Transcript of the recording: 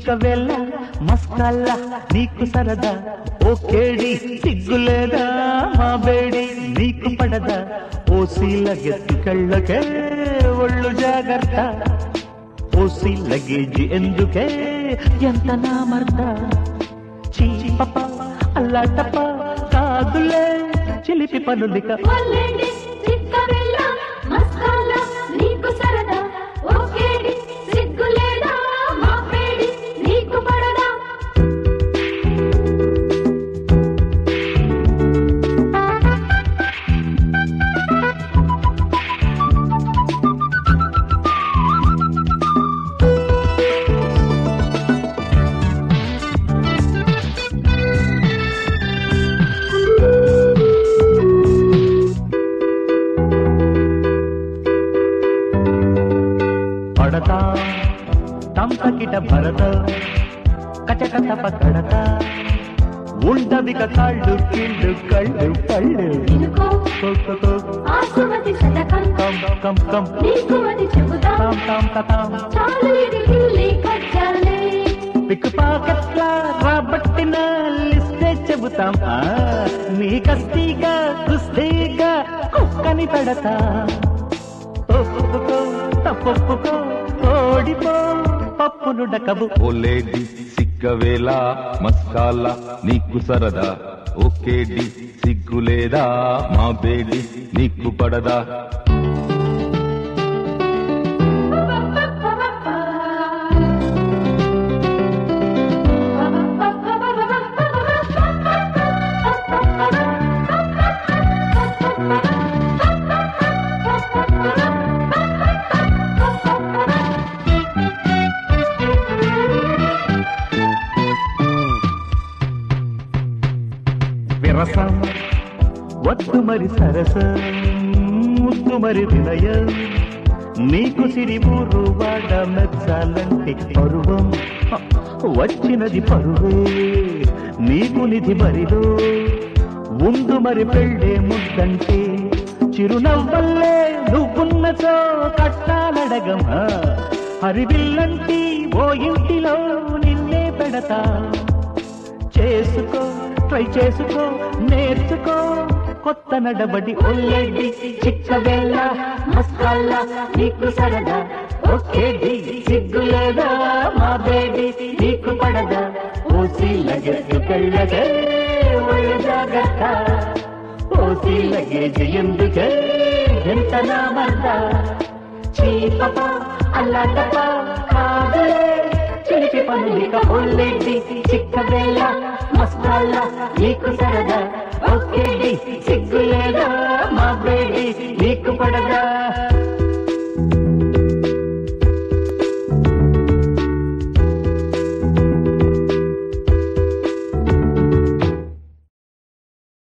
చిక్కవెల్ల మస్కల్ల నీకు సరదా ఓ కేడి సిగ్గులేదా మా బేడి నీకు పడదా ఓ సీల గెత్తుకెళ్ళకే ఒళ్ళు జాగ్రత్త ఓసి లగేజ్ ఎందుకే ఎంత నా మర్ద చీ పప అల్లాటప కాదులే చిలిపి పనులిక ఒళ్ళేంటి చిక్కబెల్ల మస్కాల నీకు సరదా ఓకేడి సిగ్గులేదా మా పేడి నీకు పడదా పడతా తంతకిట భరత కచకథ కడత ఉండవిక కాళ్ళు కీళ్ళు కళ్ళు కళ్ళు వినుకో కొక్కకో, ఆసుమతి శతకం కం కం కం నీకు అది చెబుతా తాం తాం కతాం చాలు ఇది ఢిల్లీ కచ్చాలే పిక్ పాకెట్ల రాబట్టిన లిస్టే చెబుతాం ఆ, నీ కస్తీగా కుస్తీగా కుక్కని పెడతా ఒప్పుకో తప్పొప్పుకో ఓడిపో పప్పును డకబు ఓలేడి సిగ్గవేళ మస్కాల నీకు సరదా ఓకేడి సిగ్గులేదా మా బేడి నీకు పడదా విరసం వద్దు మరి సరసం ముద్దు మరి వినయం నీకు సిరి ఊరు వాడ మెచ్చాలంటే పరువం హ, వచ్చినది పరువే నీకు నిధి బరిలో ఉండు మరి పెళ్ళే ముద్దంటే చిరునవ్వల్లే నువ్వున్నచో కట్టాలడగం హ, హరివిల్లంటి ఓ ఇంటిలో నిన్నే పెడతా చేసుకో ట్రై చేసుకో నేర్చుకో కొత్త నడబడి ఒళ్ళెడ్డి చిక్కబెల్ల మస్కల్ల నీకు సరదా ఒకేడి సిగ్గులేదా మా బేబీ నీకు పడదా ఓసి లగెత్తు కళ్ళగే ఒళ్ళు జాగ్రత్త ఓసి లగేజ్ ఎందుకే ఎంత నా మర్ద చీపప అల్లాటప కాదులే చిలిపి పనులిక ఒళ్ళెడ్డి చిక్కబెల్ల మస్తాల నీకు సరదా